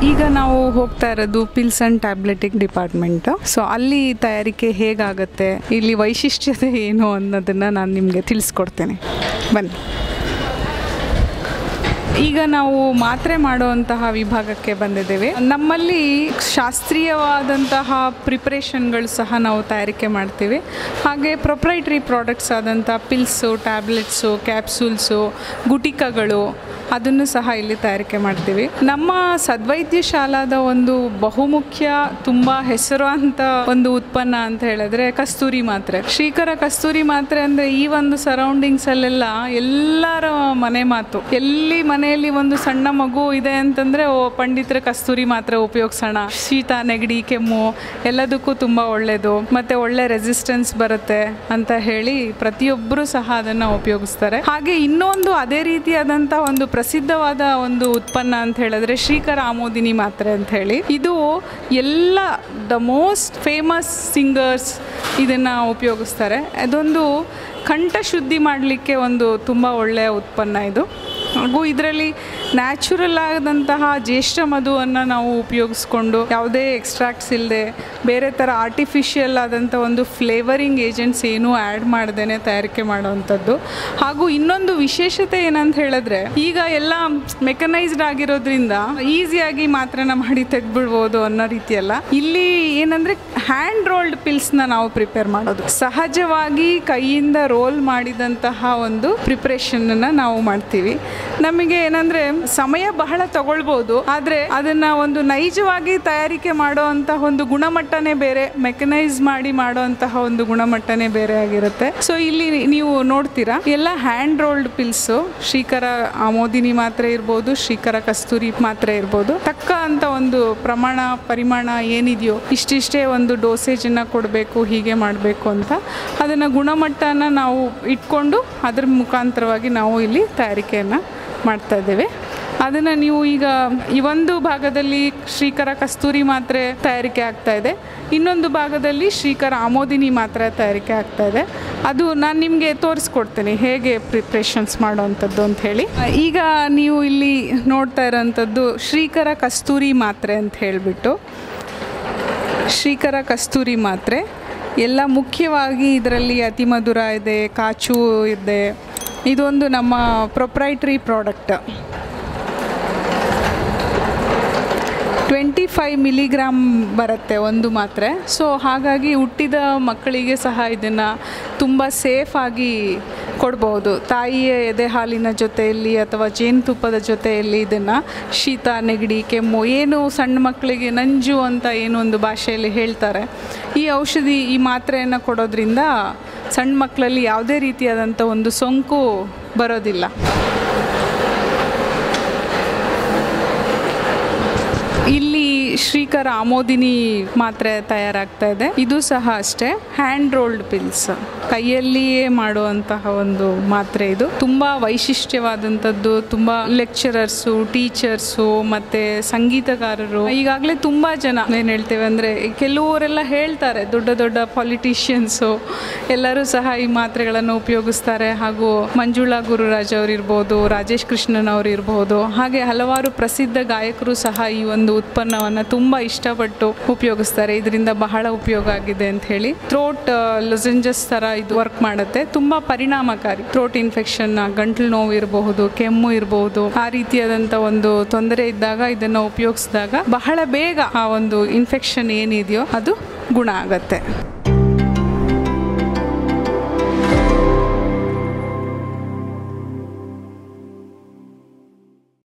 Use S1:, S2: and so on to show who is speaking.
S1: ಈಗ ನಾವು ಹೋಗ್ತಾ ಇರೋದು ಪಿಲ್ಸ್ ಅಂಡ್ ಟ್ಯಾಬ್ಲೆಟಿಕ್ ಡಿಪಾರ್ಟ್ಮೆಂಟ್ ಸೊ ಅಲ್ಲಿ ತಯಾರಿಕೆ ಹೇಗಾಗತ್ತೆ ಇಲ್ಲಿ ವೈಶಿಷ್ಟ್ಯತೆ ಏನು ಅನ್ನೋದನ್ನ ನಾನು ನಿಮಗೆ ತಿಳಿಸ್ಕೊಡ್ತೇನೆ ಬನ್ನಿ ಈಗ ನಾವು ಮಾತ್ರೆ ಮಾಡುವಂತಹ ವಿಭಾಗಕ್ಕೆ ಬಂದಿದ್ದೇವೆ ನಮ್ಮಲ್ಲಿ ಶಾಸ್ತ್ರೀಯವಾದಂತಹ ಪ್ರಿಪ್ರೇಷನ್ಗಳು ಸಹ ನಾವು ತಯಾರಿಕೆ ಮಾಡ್ತೀವಿ ಹಾಗೆ ಪ್ರೊಪ್ರೈಟ್ರಿ ಪ್ರಾಡಕ್ಟ್ಸ್ ಆದಂಥ ಪಿಲ್ಸು ಟ್ಯಾಬ್ಲೆಟ್ಸು ಕ್ಯಾಪ್ಸೂಲ್ಸು ಗುಟಿಕಗಳು ಅದನ್ನು ಸಹ ಇಲ್ಲಿ ತಯಾರಿಕೆ ಮಾಡ್ತೀವಿ ನಮ್ಮ ಸದ್ವೈದ್ಯ ಶಾಲಾದ ಒಂದು ಬಹುಮುಖ್ಯ ತುಂಬ ಹೆಸರುವಂತ ಒಂದು ಉತ್ಪನ್ನ ಅಂತ ಹೇಳಿದ್ರೆ ಕಸ್ತೂರಿ ಮಾತ್ರೆ ಶ್ರೀಕರ ಕಸ್ತೂರಿ ಮಾತ್ರೆ ಅಂದರೆ ಈ ಒಂದು ಸರೌಂಡಿಂಗ್ಸ್ ಅಲ್ಲೆಲ್ಲ ಎಲ್ಲರ ಮನೆ ಮಾತು ಎಲ್ಲಿ ಮನೆಯಲ್ಲಿ ಒಂದು ಸಣ್ಣ ಮಗು ಇದೆ ಅಂತಂದ್ರೆ ಓ ಪಂಡಿತರ ಕಸ್ತೂರಿ ಮಾತ್ರೆ ಉಪಯೋಗಿಸೋಣ ಶೀತ ನೆಗಡಿ ಕೆಮ್ಮು ಎಲ್ಲದಕ್ಕೂ ತುಂಬ ಒಳ್ಳೆಯದು ಮತ್ತೆ ಒಳ್ಳೆ ರೆಸಿಸ್ಟೆನ್ಸ್ ಬರುತ್ತೆ ಅಂತ ಹೇಳಿ ಪ್ರತಿಯೊಬ್ಬರು ಸಹ ಅದನ್ನು ಉಪಯೋಗಿಸ್ತಾರೆ ಹಾಗೆ ಇನ್ನೊಂದು ಅದೇ ರೀತಿಯಾದಂಥ ಒಂದು ಪ್ರಸಿದ್ಧವಾದ ಒಂದು ಉತ್ಪನ್ನ ಅಂತ ಹೇಳಿದ್ರೆ ಶ್ರೀಕರ ಆಮೋದಿನಿ ಮಾತ್ರೆ ಅಂತ ಹೇಳಿ ಇದು ಎಲ್ಲ ದ ಮೋಸ್ಟ್ ಫೇಮಸ್ ಸಿಂಗರ್ಸ್ ಇದನ್ನು ಉಪಯೋಗಿಸ್ತಾರೆ ಅದೊಂದು ಕಂಠ ಶುದ್ಧಿ ಮಾಡಲಿಕ್ಕೆ ಒಂದು ತುಂಬ ಒಳ್ಳೆಯ ಉತ್ಪನ್ನ ಇದು ಹಾಗೂ ಇದರಲ್ಲಿ ನ್ಯಾಚುರಲ್ ಆದಂತಹ ಜ್ಯೇಷ್ಠ ಮಧುವನ್ನು ನಾವು ಉಪಯೋಗಿಸ್ಕೊಂಡು ಯಾವುದೇ ಎಕ್ಸ್ಟ್ರಾಕ್ಟ್ಸ್ ಇಲ್ಲದೆ ಬೇರೆ ಥರ ಆರ್ಟಿಫಿಷಿಯಲ್ ಆದಂಥ ಒಂದು ಫ್ಲೇವರಿಂಗ್ ಏಜೆಂಟ್ಸ್ ಏನೂ ಆ್ಯಡ್ ಮಾಡ್ದೇ ತಯಾರಿಕೆ ಮಾಡುವಂಥದ್ದು ಹಾಗೂ ಇನ್ನೊಂದು ವಿಶೇಷತೆ ಏನಂತ ಹೇಳಿದ್ರೆ ಈಗ ಎಲ್ಲ ಮೆಕನೈಸ್ಡ್ ಆಗಿರೋದ್ರಿಂದ ಈಸಿಯಾಗಿ ಮಾತ್ರನ ಮಾಡಿ ತೆಗೆದ್ಬಿಡ್ಬೋದು ಅನ್ನೋ ರೀತಿಯಲ್ಲ ಇಲ್ಲಿ ಏನಂದರೆ ಹ್ಯಾಂಡ್ ರೋಲ್ಡ್ ಪಿಲ್ಸ್ನ ನಾವು ಪ್ರಿಪೇರ್ ಮಾಡೋದು ಸಹಜವಾಗಿ ಕೈಯಿಂದ ರೋಲ್ ಮಾಡಿದಂತಹ ಒಂದು ಪ್ರಿಪ್ರೇಷನ್ನ ನಾವು ಮಾಡ್ತೀವಿ ನಮಗೆ ಏನಂದರೆ ಸಮಯ ಬಹಳ ತಗೊಳ್ಬೋದು ಆದರೆ ಅದನ್ನು ಒಂದು ನೈಜವಾಗಿ ತಯಾರಿಕೆ ಮಾಡುವಂತಹ ಒಂದು ಗುಣಮಟ್ಟನೇ ಬೇರೆ ಮೆಕನೈಸ್ ಮಾಡಿ ಮಾಡುವಂತಹ ಒಂದು ಗುಣಮಟ್ಟನೇ ಬೇರೆ ಆಗಿರುತ್ತೆ ಸೊ ಇಲ್ಲಿ ನೀವು ನೋಡ್ತೀರಾ ಎಲ್ಲ hand rolled pills Shreekara Amodini ಮಾತ್ರೆ ಇರ್ಬೋದು ಶ್ರೀಕರ ಕಸ್ತೂರಿ ಮಾತ್ರೆ ಇರ್ಬೋದು ತಕ್ಕ ಅಂತ ಒಂದು ಪ್ರಮಾಣ ಪರಿಮಾಣ ಏನಿದೆಯೋ ಇಷ್ಟಿಷ್ಟೇ ಒಂದು ಡೋಸೇಜನ್ನು ಕೊಡಬೇಕು ಹೀಗೆ ಮಾಡಬೇಕು ಅಂತ ಅದನ್ನು ಗುಣಮಟ್ಟನ ನಾವು ಇಟ್ಕೊಂಡು ಅದ್ರ ಮುಖಾಂತರವಾಗಿ ನಾವು ಇಲ್ಲಿ ತಯಾರಿಕೆಯನ್ನು ಮಾಡ್ತಾ ಇದ್ದೇವೆ ಅದನ್ನು ನೀವು ಈಗ ಈ ಒಂದು ಭಾಗದಲ್ಲಿ ಶ್ರೀಕರ ಕಸ್ತೂರಿ ಮಾತ್ರೆ ತಯಾರಿಕೆ ಆಗ್ತಾ ಇದೆ ಇನ್ನೊಂದು ಭಾಗದಲ್ಲಿ ಶ್ರೀಕರ ಆಮೋದಿನಿ ಮಾತ್ರೆ ತಯಾರಿಕೆ ಆಗ್ತಾ ಇದೆ ಅದು ನಾನು ನಿಮಗೆ ತೋರಿಸ್ಕೊಡ್ತೀನಿ ಹೇಗೆ ಪ್ರಿಪ್ರೇಷನ್ಸ್ ಮಾಡೋವಂಥದ್ದು ಅಂತ ಹೇಳಿ ಈಗ ನೀವು ಇಲ್ಲಿ ನೋಡ್ತಾ ಇರೋವಂಥದ್ದು ಶ್ರೀಕರ ಕಸ್ತೂರಿ ಮಾತ್ರೆ ಅಂತ ಹೇಳಿಬಿಟ್ಟು ಶ್ರೀಕರ ಕಸ್ತೂರಿ ಮಾತ್ರೆ ಎಲ್ಲ ಮುಖ್ಯವಾಗಿ ಇದರಲ್ಲಿ ಅತಿ ಮಧುರ ಇದೆ ಕಾಚು ಇದೆ ಇದೊಂದು ನಮ್ಮ proprietary product twenty five milligram ಬರುತ್ತೆ ಒಂದು ಮಾತ್ರೆ ಸೊ ಹಾಗಾಗಿ ಹುಟ್ಟಿದ ಮಕ್ಕಳಿಗೆ ಸಹ ಇದನ್ನು ತುಂಬ ಸೇಫಾಗಿ ಕೊಡ್ಬೋದು ತಾಯಿಯ ಎದೆ ಹಾಲಿನ ಜೊತೆಯಲ್ಲಿ ಅಥವಾ ಜೇನುತುಪ್ಪದ ಜೊತೆಯಲ್ಲಿ ಇದನ್ನು ಶೀತ ನೆಗಡಿ ಕೆಮ್ಮು ಏನು ಸಣ್ಣ ಮಕ್ಕಳಿಗೆ ನಂಜು ಅಂತ ಏನು ಒಂದು ಭಾಷೆಯಲ್ಲಿ ಹೇಳ್ತಾರೆ ಈ ಔಷಧಿ ಈ ಮಾತ್ರೆಯನ್ನು ಕೊಡೋದ್ರಿಂದ ಸಣ್ಣ ಮಕ್ಕಳಲ್ಲಿ ಯಾವುದೇ ರೀತಿಯಾದಂಥ ಒಂದು ಸೋಂಕು ಬರೋದಿಲ್ಲ ಇಲ್ಲಿ ಶ್ರೀಕರ ಆಮೋದಿನಿ ಮಾತ್ರೆ ತಯಾರಾಗ್ತಾ ಇದೆ ಇದು ಸಹ ಅಷ್ಟೇ ಹ್ಯಾಂಡ್ ರೋಲ್ಡ್ ಪಿಲ್ಸ್ ಕೈಯಲ್ಲಿಯೇ ಮಾಡುವಂತಹ ಒಂದು ಮಾತ್ರೆ ಇದು ತುಂಬ ವೈಶಿಷ್ಟ್ಯವಾದಂಥದ್ದು ತುಂಬ ಲೆಕ್ಚರರ್ಸು ಟೀಚರ್ಸು ಮತ್ತು ಸಂಗೀತಗಾರರು ಈಗಾಗಲೇ ತುಂಬ ಜನ ಏನು ಹೇಳ್ತೇವೆ ಅಂದರೆ ಕೆಲವರೆಲ್ಲ ಹೇಳ್ತಾರೆ ದೊಡ್ಡ ದೊಡ್ಡ ಪಾಲಿಟಿಷಿಯನ್ಸು ಎಲ್ಲರೂ ಸಹ ಈ ಮಾತ್ರೆಗಳನ್ನು ಉಪಯೋಗಿಸ್ತಾರೆ ಹಾಗೂ ಮಂಜುಳಾ ಗುರುರಾಜ್ ಅವರಿರ್ಬೋದು ರಾಜೇಶ್ ಕೃಷ್ಣನ್ ಅವರು ಇರ್ಬೋದು ಹಾಗೆ ಹಲವಾರು ಪ್ರಸಿದ್ಧ ಗಾಯಕರು ಸಹ ಈ ಒಂದು ಉತ್ಪನ್ನವನ್ನು ತುಂಬ ಇಷ್ಟಪಟ್ಟು ಉಪಯೋಗಿಸ್ತಾರೆ ಇದರಿಂದ ಬಹಳ ಉಪಯೋಗ ಆಗಿದೆ ಅಂತ ಹೇಳಿ ಥ್ರೋಟ್ ಲೊಸೆಂಜಸ್ ಥರ ಇದು ವರ್ಕ್ ಮಾಡುತ್ತೆ ತುಂಬ ಪರಿಣಾಮಕಾರಿ ಥ್ರೋಟ್ ಇನ್ಫೆಕ್ಷನ್ ಗಂಟಲು ನೋವು ಇರಬಹುದು ಕೆಮ್ಮು ಇರಬಹುದು ಆ ರೀತಿಯಾದಂಥ ಒಂದು ತೊಂದರೆ ಇದ್ದಾಗ ಇದನ್ನು ಉಪಯೋಗಿಸಿದಾಗ ಬಹಳ ಬೇಗ ಆ ಒಂದು ಇನ್ಫೆಕ್ಷನ್ ಏನಿದೆಯೋ ಅದು ಗುಣ ಆಗತ್ತೆ